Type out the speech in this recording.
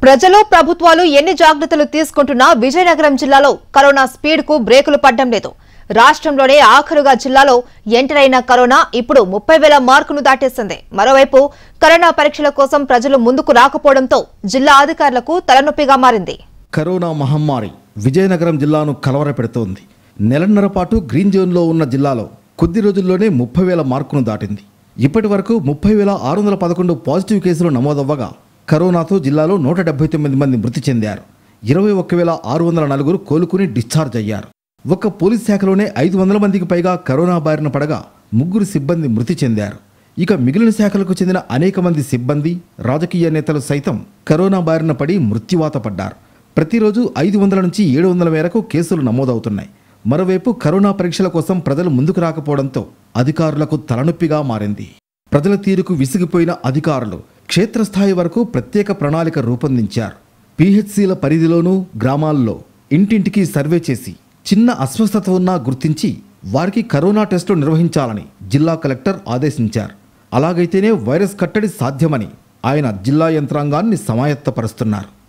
ప్రజలు ప్రభుత్వాలు ఎన్ని జాగ్రత్తలు తీసుకుంటున్నా విజయనగరం జిల్లాలో కరోనా స్పీడ్ కు బ్రేకులు పడ్డం లేదు రాష్ట్రంలోనే ఆఖరుగా జిల్లాలో ఎంటర్ అయిన కరోనా ఇప్పుడు ముప్పై వేల మార్కును దాటేసింది మరోవైపు కరోనా పరీక్షల కోసం ప్రజలు ముందుకు రాకపోవడంతో జిల్లా అధికారులకు తలనొప్పిగా మారింది కరోనా మహమ్మారి విజయనగరం జిల్లాను కలవరపెడుతోంది నెలన్నర పాటు గ్రీన్ జోన్లో ఉన్న జిల్లాలో కొద్ది రోజుల్లోనే ముప్పై వేల మార్కును దాటింది ఇప్పటి వరకు ముప్పై వేల ఆరు వందల పదకొండు పాజిటివ్ కేసులు నమోదవ్వగా కరోనాతో జిల్లాలో నూట డెబ్బై తొమ్మిది మంది మృతి చెందారు ఇరవై ఒక్క వేల ఆరు వందల నలుగురు కోలుకుని డిశ్చార్జ్ అయ్యారు ఒక్క పోలీస్ శాఖలోనే ఐదు వందల మందికి పైగా కరోనా బారిన పడగా ముగ్గురు సిబ్బంది మృతి చెందారు ఇక మిగిలిన శాఖలకు చెందిన అనేక మంది సిబ్బంది రాజకీయ నేతలు సైతం కరోనా బారిన పడి మృత్యువాత పడ్డారు ప్రతిరోజు ఐదు వందల నుంచి ఏడు వందల మేరకు కేసులు నమోదవుతున్నాయి మరోవైపు కరోనా పరీక్షల కోసం ప్రజలు ముందుకు రాకపోవడంతో అధికారులకు తలనొప్పిగా మారింది ప్రజల తీరుకు విసిగిపోయిన అధికారులు క్షేత్రస్థాయి వరకు ప్రత్యేక ప్రణాళిక రూపొందించారు పీహెచ్సీల పరిధిలోనూ గ్రామాల్లో ఇంటింటికి సర్వే చేసి చిన్న అస్వస్థత ఉన్నా గుర్తించి వారికి కరోనా టెస్టులు నిర్వహించాలని జిల్లా కలెక్టర్ ఆదేశించారు అలాగైతేనే వైరస్ కట్టడి సాధ్యమని ఆయన జిల్లా యంత్రాంగాన్ని సమాయత్తపరుస్తున్నారు